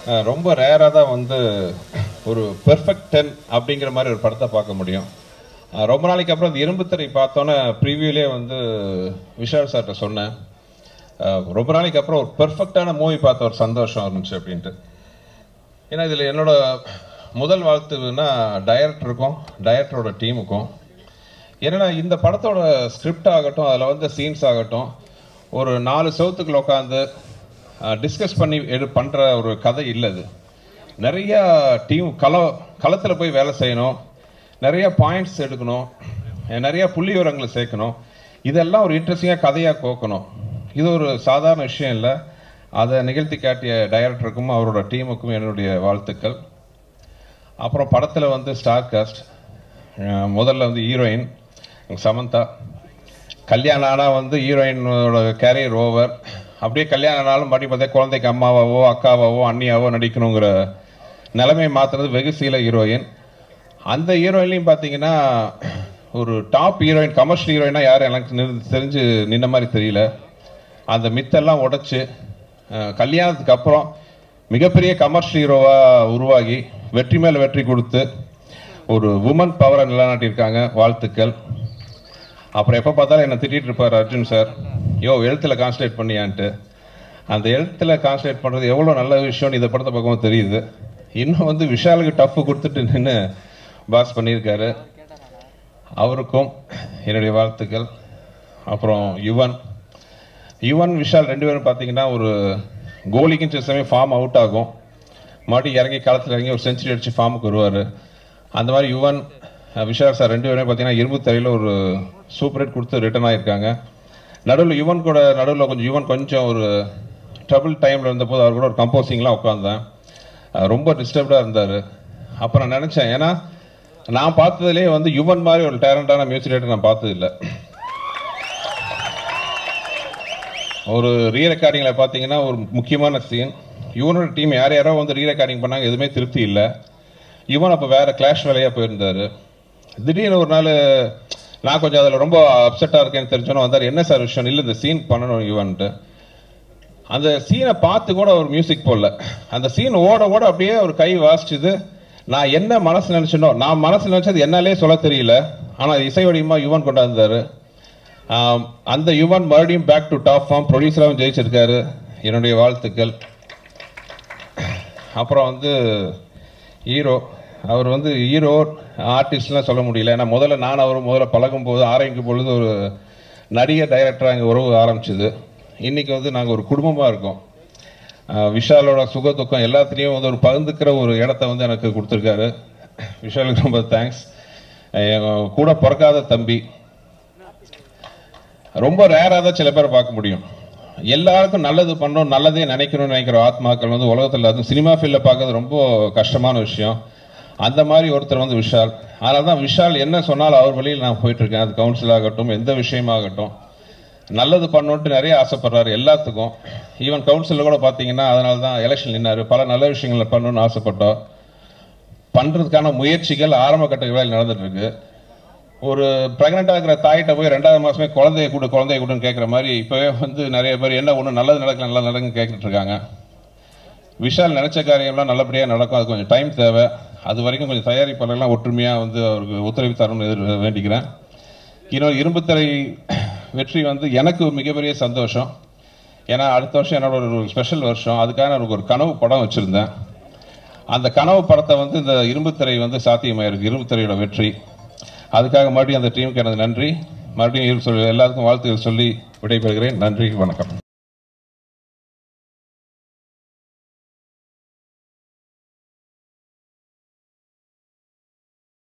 அஹ், ரொம்ப ரேராக தான் வந்து ஒரு பெர்ஃபெக்ட் டென் அப்படிங்கிற மாதிரி ஒரு படத்தை பார்க்க முடியும் அஹ், ரொம்ப நாளைக்கு அப்புறம் அந்த இரும்புத்திரை பார்த்தோன்னே ப்ரீவியூலே வந்து விஷால் சார்கிட்ட சொன்னேன் அஹ், ரொம்ப நாளைக்கு அப்புறம் ஒரு பெர்ஃபெக்டான மூவி பார்த்த ஒரு சந்தோஷம் இருந்துச்சு அப்படின்ட்டு ஏன்னா இதில் என்னோட முதல் வாழ்த்துனா டைரக்டருக்கும் டைரக்டரோட டீமுக்கும் என்னன்னா இந்த படத்தோட ஸ்கிரிப்ட் ஆகட்டும் அதில் வந்து சீன்ஸ் ஆகட்டும் ஒரு நாலு செவத்துக்குள்ள உட்காந்து டிஸ்கஸ் பண்ணி எடு பண்ணுற ஒரு கதை இல்லை இது நிறைய டீம் கள களத்தில் போய் வேலை செய்யணும் நிறைய பாயிண்ட்ஸ் எடுக்கணும் நிறைய புள்ளி விவரங்களை சேர்க்கணும் இதெல்லாம் ஒரு இன்ட்ரெஸ்டிங்காக கதையாக கோக்கணும் இது ஒரு சாதாரண விஷயம் இல்லை அதை நிகழ்த்தி காட்டிய டைரக்டருக்கும் அவரோட டீமுக்கும் என்னுடைய வாழ்த்துக்கள் அப்புறம் படத்தில் வந்து ஸ்டார் காஸ்ட் முதல்ல வந்து ஹீரோயின் சமந்தா கல்யாணம் ஆனால் வந்து ஹீரோயினோட கேரியர் ஓவர் அப்படியே கல்யாணம் ஆனாலும் மறுபடியும் பார்த்தா குழந்தைக்கு அம்மாவாவோ அக்காவாவோ அண்ணியாவோ நடிக்கணுங்கிற நிலைமை மாற்றுறது வெகு சீல ஹீரோயின் அந்த ஹீரோயின்லையும் பார்த்தீங்கன்னா ஒரு டாப் ஹீரோயின் கமர்ஷியல் ஹீரோயினா யாரும் எனக்கு நிறு- தெரிஞ்சு நின்ன மாதிரி தெரியல அந்த மித்தெல்லாம் உடைச்சு அஹ், கல்யாணத்துக்கு அப்புறம் மிகப்பெரிய கமர்ஷியல் ஹீரோவாக உருவாகி வெற்றி மேல வெற்றி கொடுத்து ஒரு உமன் பவரை நிலைநாட்டியிருக்காங்க வாழ்த்துக்கள் அப்புறம் எப்போ பார்த்தாலும் என்னை திட்டிட்டு இருப்பார் அர்ஜுன் சார் யோ எழுத்தில் கான்சன்ட்ரேட் பண்ணியான்ட்டு அந்த எழுத்தில் கான்சன்ட்ரேட் பண்ணுறது எவ்வளோ நல்ல விஷயம்னு இதை படத்தை பார்க்கும்போது தெரியுது இன்னும் வந்து விஷாலுக்கு டஃப் கொடுத்துட்டு நின்று பாஸ் பண்ணியிருக்காரு அவருக்கும் என்னுடைய வாழ்த்துக்கள் அப்புறம் யுவன் யுவன் விஷால் ரெண்டு பேரும் பார்த்தீங்கன்னா ஒரு கோலிக்கும் சில சமயம் ஃபார்ம் அவுட் ஆகும் மறுபடியும் இறங்கி களத்தில் இறங்கி ஒரு செஞ்சுரி அடிச்சு ஃபார்முக்கு வருவார் அந்த மாதிரி யுவன் அஹ், விஷால் சார் ரெண்டு பேருமே பார்த்தீங்கன்னா இரும்பு தரையில் ஒரு சூப்பர் ஹிட் கொடுத்து ரிட்டர்ன் ஆகியிருக்காங்க நடுவில் யுவன் கூட நடுவில் கொஞ்சம் யுவன் கொஞ்சம் ஒரு ட்ரபிள் டைமில் இருந்தபோது அவர் கூட ஒரு கம்போசிங்லாம் உட்காந்தேன் அஹ், ரொம்ப டிஸ்டர்ப்டாக இருந்தார் அப்போ நான் நினச்சேன் ஏன்னா நான் பார்த்ததுலேயே வந்து யுவன் மாதிரி ஒரு டேலண்டான மியூசிக் டைரக்டர் நான் பார்த்தது இல்லை ஒரு ரீ ரெக்கார்டிங்கில் பார்த்தீங்கன்னா ஒரு முக்கியமான சீன் இவனோட டீம் யார் யாரோ வந்து ரீ ரெக்கார்டிங் பண்ணாங்க எதுவுமே திருப்தி இல்லை இவன் அப்போ வேற கிளாஷ் வேலையாக போயிருந்தார் திடீர்னு ஒரு நாள் நான் கொஞ்சம் அதில் ரொம்ப அப்செட்டாக இருக்கேன்னு தெரிஞ்சோன்னு வந்தார் என்ன சார் விஷயம் இல்லை இந்த சீன் பண்ணணும் இவன்ட்டு அந்த சீனை பார்த்து கூட ஒரு மியூசிக் போடல அந்த சீன் ஓட ஓட அப்படியே ஒரு கை வாசிச்சுது நான் என்ன மனசு நினைச்சனோ நான் மனசு நினைச்சது என்னாலே சொல்ல தெரியல ஆனால் இசை வடிவமா யுவன் கொண்டாந்தாரு ஆம், அந்த யுவன் மறுபடியும் பேக் டு டாப் ஃபார்ம் ப்ரொடியூசராகவும் ஜெயிச்சிருக்காரு என்னுடைய வாழ்த்துக்கள் அப்புறம் வந்து ஹீரோ அவர் வந்து ஹீரோ ஆர்டிஸ்ட்லாம் சொல்ல முடியல ஏன்னா முதல்ல நான் அவர் முதல்ல பழகும் போது ஆரம்பிக்கும் பொழுது ஒரு நடிகர் டைரக்டராக எங்கள் உறவு ஆரம்பிச்சது இன்னைக்கு வந்து நாங்கள் ஒரு குடும்பமாக இருக்கோம் ஆஹ் விஷாலோட சுக துக்கம் எல்லாத்துலேயும் வந்து ஒரு பகிர்ந்துக்கிற ஒரு இடத்த வந்து எனக்கு கொடுத்துருக்காரு விஷாலுக்கு ரொம்ப தேங்க்ஸ் கூட பிறக்காத தம்பி ரொம்ப ரேராக தான் சில பேர் பார்க்க முடியும் எல்லாருக்கும் நல்லது பண்ணணும் நல்லதே நினைக்கணும்னு நினைக்கிற ஆத்மாக்கள் வந்து உலகத்தில் அதுவும் சினிமா ஃபீல்டில் பார்க்கறது ரொம்ப கஷ்டமான விஷயம் அந்த மாதிரி ஒருத்தர் வந்து விஷால் அதனால தான் விஷால் என்ன சொன்னாலும் அவர் வழியில் நான் போயிட்டு இருக்கேன் அது கவுன்சில் ஆகட்டும் எந்த விஷயமாகட்டும் நல்லது பண்ணணுன்ட்டு நிறைய ஆசைப்படுறாரு எல்லாத்துக்கும் ஈவன் கவுன்சிலில் கூட பார்த்தீங்கன்னா அதனால தான் எலெக்ஷன் நின்னாரு பல நல்ல விஷயங்களை பண்ணணும்னு ஆசைப்பட்டோம் பண்ணுறதுக்கான முயற்சிகள் ஆரம்ப கட்டங்களில் நடந்துட்டு இருக்கு ஒரு ப்ரெக்னெண்ட்டாக இருக்கிற தாயிட்ட போய் ரெண்டாவது மாதமே குழந்தைய கொடு குழந்தைய கொடுன்னு கேட்குற மாதிரி இப்போவே வந்து நிறைய பேர் என்ன ஒன்று நல்லது நடக்கல நல்லா நடக்குன்னு கேட்டுட்டு இருக்காங்க விஷால் நினைச்ச காரியம்லாம் நல்லபடியாக நடக்கும் அது கொஞ்சம் டைம் தேவை அது வரைக்கும் கொஞ்சம் தயாரிப்பாளர்லாம் ஒற்றுமையாக வந்து அவருக்கு ஒத்துழைப்பு தரணும்னு எதிர் வேண்டிக்கிறேன் இன்னொரு இரும்புத்திரை வெற்றி வந்து எனக்கு ஒரு மிகப்பெரிய சந்தோஷம் ஏன்னா அடுத்த வருஷம் என்னோட ஒரு ஸ்பெஷல் வருஷம் அதுக்காக நான் ஒரு கனவு படம் வச்சுருந்தேன் அந்த கனவு படத்தை வந்து இந்த இரும்புத்திரை வந்து சாத்தியமாயிருக்கு இரும்புத்திரையோட வெற்றி அதுக்காக மறுபடியும் அந்த டீமுக்கு எனது நன்றி மறுபடியும் சொல்லி எல்லாருக்கும் வாழ்த்துக்கள் சொல்லி விடைபெறுகிறேன் நன்றி வணக்கம்